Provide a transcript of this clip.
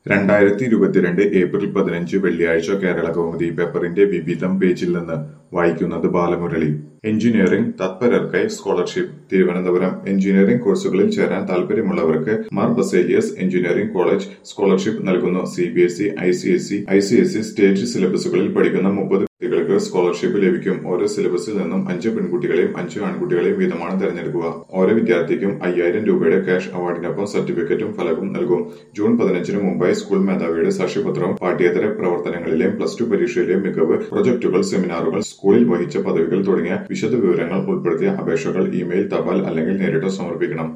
രണ്ടായിരത്തി ഇരുപത്തിരണ്ട് ഏപ്രിൽ പതിനഞ്ച് വെള്ളിയാഴ്ച കേരള കൗമുദി പേപ്പറിന്റെ വിവിധം പേജിൽ നിന്ന് വായിക്കുന്നത് ബാലമുരളി എഞ്ചിനീയറിംഗ് തത്പരർക്കായി സ്കോളർഷിപ്പ് തിരുവനന്തപുരം എഞ്ചിനീയറിംഗ് കോഴ്സുകളിൽ ചേരാൻ താൽപര്യമുള്ളവർക്ക് Mar Baselios engineering college scholarship നൽകുന്നു C B S E I C S E I C S E state സിലബസുകളിൽ പഠിക്കുന്ന മുപ്പത് കുട്ടികൾക്ക് സ്കോളർഷിപ്പ് ലഭിക്കും ഓരോ സിലബസിൽ നിന്നും അഞ്ച് പെൺകുട്ടികളെയും അഞ്ച് ആൺകുട്ടികളെയും വീതമാണ് തെരഞ്ഞെടുക്കുക ഓരോ വിദ്യാർത്ഥിക്കും അയ്യായിരം രൂപയുടെ ക്യാഷ് അവാർഡിനൊപ്പം സർട്ടിഫിക്കറ്റും ഫലവും നൽകും ജൂൺ പതിനഞ്ചിന് മുമ്പായി സ്കൂൾ മേധാവിയുടെ സാക്ഷ്യപത്രവും പാഠ്യേതര പ്രവർത്തനങ്ങളിലെയും പ്ലസ് ടു പരീക്ഷയിലെയും മികവ് പ്രൊജക്ടുകൾ സെമിനാറുകൾ സ്കൂളിൽ വഹിച്ച പദവികൾ തുടങ്ങിയ വിശദ വിവരങ്ങൾ ഉൾപ്പെടുത്തിയ അപേക്ഷകൾ ഇമെയിൽ തപാൽ അല്ലെങ്കിൽ നേരിട്ട് സമർപ്പിക്കണം